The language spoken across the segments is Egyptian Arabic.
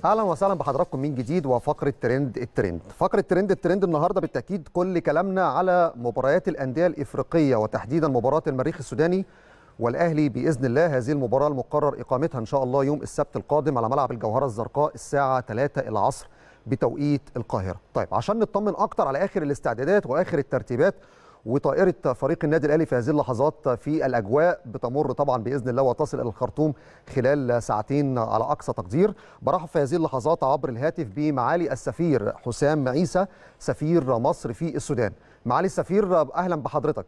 اهلا وسهلا بحضراتكم من جديد وفقره ترند الترند فقره ترند الترند النهارده بالتاكيد كل كلامنا على مباريات الانديه الافريقيه وتحديدا مباراه المريخ السوداني والاهلي باذن الله هذه المباراه المقرر اقامتها ان شاء الله يوم السبت القادم على ملعب الجوهره الزرقاء الساعه 3 العصر بتوقيت القاهره طيب عشان نطمن اكتر على اخر الاستعدادات واخر الترتيبات وطائرة فريق النادي الأهلي في هذه اللحظات في الأجواء بتمر طبعا بإذن الله وتصل إلى الخرطوم خلال ساعتين على أقصى تقدير برحب في هذه اللحظات عبر الهاتف بمعالي السفير حسام عيسى سفير مصر في السودان معالي السفير أهلا بحضرتك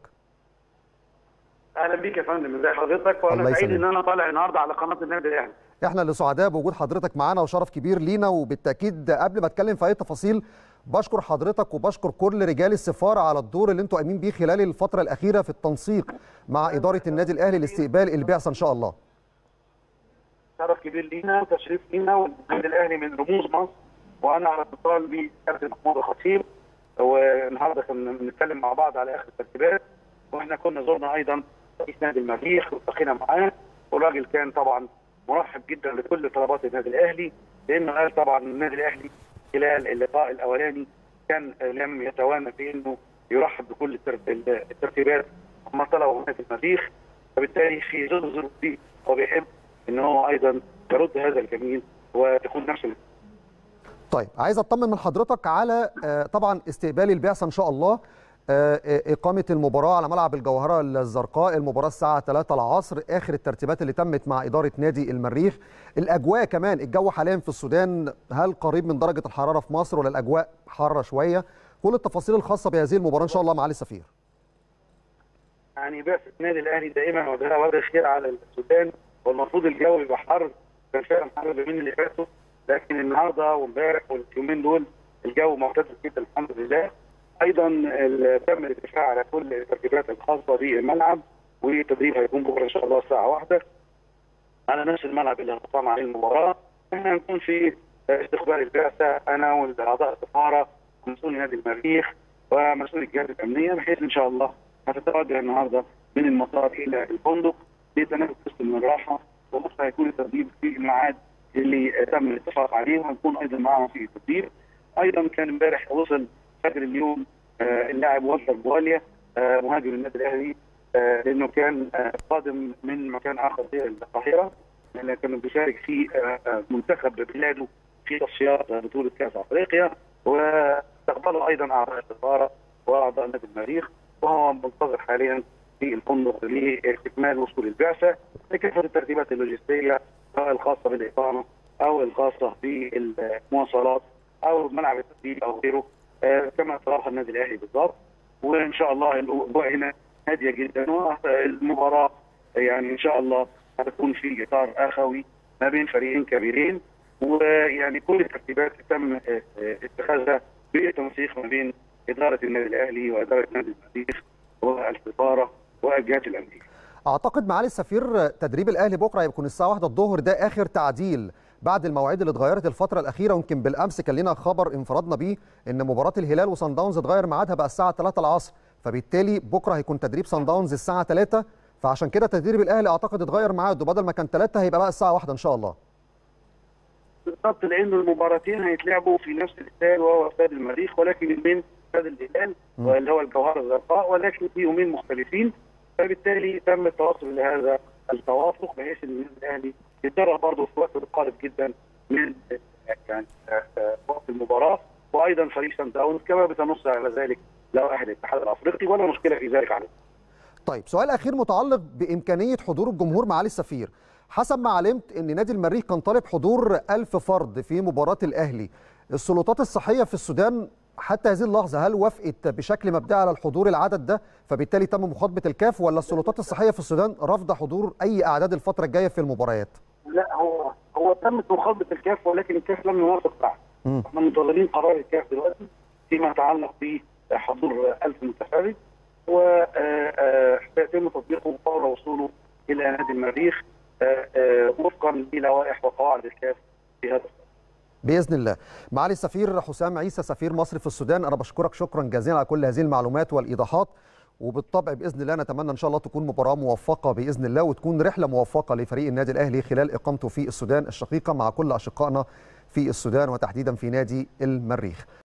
اهلا بيك يا فندم ازي حضرتك وانا الله سعيد يسلمك. ان انا طالع النهارده على قناه النادي الاهلي احنا اللي سعداء بوجود حضرتك معانا وشرف كبير لينا وبالتاكيد قبل ما اتكلم في اي تفاصيل بشكر حضرتك وبشكر كل رجال السفاره على الدور اللي انتوا قايمين بيه خلال الفتره الاخيره في التنسيق مع اداره النادي الاهلي لاستقبال البعثه ان شاء الله شرف كبير لينا وتشريف لينا والنادي الاهلي من رموز مصر وانا على اتصال بكابتن محمود الخطيب والنهارده كنا بنتكلم مع بعض على اخر الترتيبات واحنا كنا زرنا ايضا رئيس نادي المريخ والتقينا معاه والراجل كان طبعا مرحب جدا لكل طلبات النادي الاهلي لانه قال طبعا النادي الاهلي خلال اللقاء الاولاني كان لم يتوانى في انه يرحب بكل التر- الترتيبات هم طلبوا هناك المريخ فبالتالي في ظل الظروف دي هو بيحب ان هو ايضا يرد هذا الجميل وتكون نفس طيب عايز اطمن من حضرتك على آه، طبعا استقبال البعثه ان شاء الله آه، آه، إقامة المباراة على ملعب الجوهرة الزرقاء المباراة الساعة 3 العصر آخر الترتيبات اللي تمت مع إدارة نادي المريخ الأجواء كمان الجو حاليا في السودان هل قريب من درجة الحرارة في مصر ولا الأجواء حارة شوية كل التفاصيل الخاصة بهذه المباراة إن شاء الله معالي السفير يعني بعثة النادي الاهلي دائما وجهها وجه خير على السودان والمفروض الجو يبقى حر كان فعلا حر اليومين اللي فاتوا لكن النهارده وامبارح واليومين دول الجو معتدل جدا الحمد لله ايضا ال- تم الاتفاق على كل الترتيبات الخاصه بالملعب والتدريب هيكون بكره ان شاء الله الساعه واحدة على نفس الملعب اللي هتقام عليه المباراه احنا هنكون في استقبال البعثه انا والاعضاء السفاره ومسؤول نادي المريخ ومسؤول الجهات الامنيه بحيث ان شاء الله هتتوجه النهارده من المطار الى الفندق لتنافس قسم من الراحه وبكره هيكون التدريب في الميعاد اللي تم الاتفاق عليه وهنكون ايضا معهم في التدريب ايضا كان امبارح وصل فجر اليوم آه، اللاعب والتر بواليا آه، مهاجم النادي الاهلي آه، لانه كان آه، قادم من مكان اخر غير القاهره لانه كان بيشارك في آه، آه، منتخب بلاده في تصفيات بطوله كاس افريقيا واستقبله ايضا اعضاء السفاره واعضاء نادي المريخ وهو منتظر حاليا في الفندق لاستكمال وصول البعثه لكافه الترتيبات اللوجستيه سواء الخاصه بالاقامه او الخاصه بالمواصلات او ملعب التدريب او غيره آه، كما طلبها النادي الاهلي بالضبط وان شاء الله الاجواء هنا هاديه جدا والمباراه يعني ان شاء الله هتكون في اطار اخوي ما بين فريقين كبيرين ويعني كل الترتيبات تم آه، آه، اتخاذها بالتنسيق ما بين اداره النادي الاهلي واداره نادي المريخ والسفاره والجهات الامنيه. اعتقد معالي السفير تدريب الاهلي بكره هيكون الساعه 1 الظهر ده اخر تعديل بعد المواعيد اللي اتغيرت الفتره الاخيره ويمكن بالامس كان لنا خبر انفرادنا بيه ان مباراه الهلال وصن داونز اتغير ميعادها بقى الساعه 3 العصر فبالتالي بكره هيكون تدريب صن داونز الساعه 3 فعشان كده تدريب الاهلي اعتقد اتغير ميعاده بدل ما كان 3 هيبقى بقى الساعه 1 ان شاء الله بالضبط لانه المباراتين هيتلعبوا في نفس الاستاد وهو استاد المريخ ولكن من استاد الهلال مم. واللي هو الجوهره الزرقاء ولكن في يومين مختلفين فبالتالي تم التوصل لهذا التوافق بحيث ان النادي الاهلي يتدرب برضه في وقت قارب جدا من يعني آه، آه، وقت المباراه وايضا فريق سان داونز كما بتنص على ذلك لوائح الاتحاد الافريقي ولا مشكله في ذلك عليه. طيب سؤال اخير متعلق بامكانيه حضور الجمهور معالي السفير حسب ما علمت ان نادي المريخ كان طالب حضور ألف فرد في مباراه الاهلي السلطات الصحيه في السودان حتى هذه اللحظه هل وافقت بشكل مبدئي على الحضور العدد ده فبالتالي تم مخاطبه الكاف ولا السلطات الصحيه في السودان رافضه حضور اي اعداد الفتره الجايه في المباريات لا هو هو تمت مخاطبه الكاف ولكن الكاف لم يوافق بعد. مم. احنا منتظرين قرار الكاف دلوقتي فيما يتعلق بحضور 1000 متفرج وسيتم تطبيقه فور وصوله الى نادي المريخ آه، آه، وفقا للوائح وقواعد الكاف في هذا الصدد. باذن الله معالي السفير حسام عيسى سفير مصر في السودان انا بشكرك شكرا جزيلا على كل هذه المعلومات والايضاحات وبالطبع باذن الله نتمنى ان شاء الله تكون مباراه موفقه باذن الله وتكون رحله موفقه لفريق النادي الاهلي خلال اقامته في السودان الشقيقه مع كل اشقائنا في السودان وتحديدا في نادي المريخ